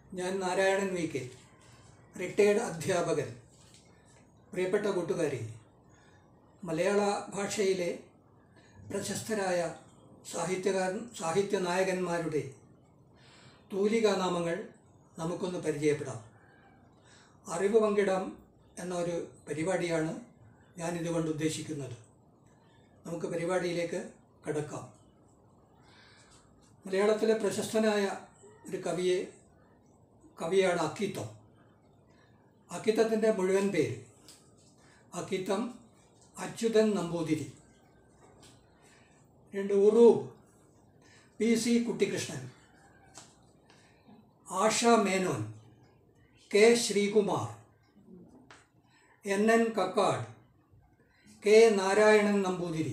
ഞാൻ Narayanan V K retired അധ്യാപകൻ പ്രിയപ്പെട്ട കൂട്ടുകാരി മലയാള ഭാഷയിലെ പ്രശസ്തരായ സാഹിത്യകാരൻ സാഹിത്യ നായകന്മാരുടെ തൂലികാനാമങ്ങൾ നമുക്കൊന്ന് പരിചയപ്പെടാം അറിവ് പങ്കിടാം എന്ന ഒരു പരിപാടിയാണ് ഞാനിതുകൊണ്ട് ഉദ്ദേശിക്കുന്നത് നമുക്ക് പരിപാടിയിലേക്ക് കടക്കാം മലയാളത്തിലെ പ്രശസ്തനായ ഒരു കവിയെ കവിയാണ് അക്കിത്തം അക്കിത്തത്തിൻ്റെ മുഴുവൻ പേര് അക്കിത്തം അച്യുതൻ നമ്പൂതിരി രണ്ട് Uroob P C Kuttikrishnan Asha Menon K Sreekumar N N Kakkad K Narayanan Namboothiri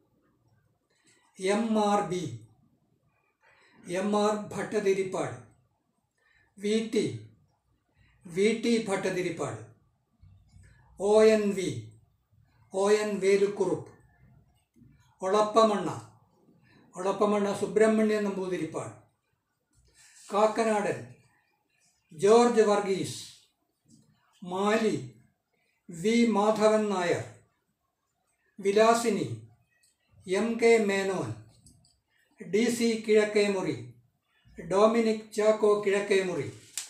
M R B M R Bhattathiripad V T V T Bhattathiripad O N V O N Velukurup Olappamanna Olappamanna Subrahmanya Namboothiripad Kakkanadan George Varghese Mali V Madhavan Nair Vilasini M K Menon D C Kizhakemuri Dominic Chacko Kizhakemuri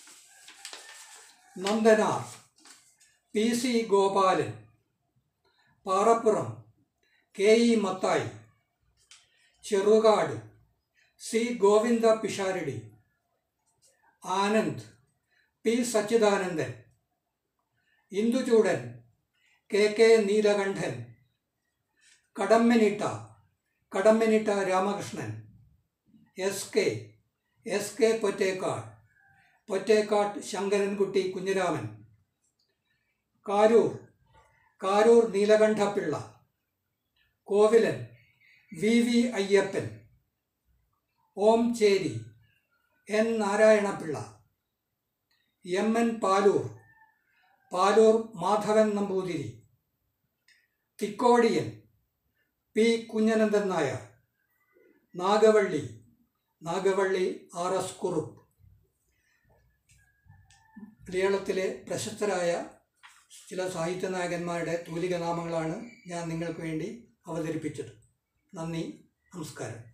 Nandanar P C Gopalan Parappuram K E Mathai Cherukad C Govinda Pisharody Anand P Sachidanandan Induchoodan K K Neelakantan Kadammanitta Kadammanitta Ramakrishnan S K S K Pottekkatt Pottekkatt Sankarankutty Kunhiraman Karoor Karoor Neelakantapillai Kovilan V V Ayyappan Om Cheri N Narayanapillai M N Paloor Paloor Madhavan Namboothiri Thikkodiyan P Kunhanandan Nair Nagavally Nagavally R S Kurup മലയാളത്തിലെ പ്രശസ്തരായ ചില സാഹിത്യ നായകന്മാരുടെ തൂലിക നാമങ്ങളാണ് ഞാൻ നിങ്ങൾക്ക് വേണ്ടി അവതരിപ്പിച്ചത് നന്ദി നമസ്കാരം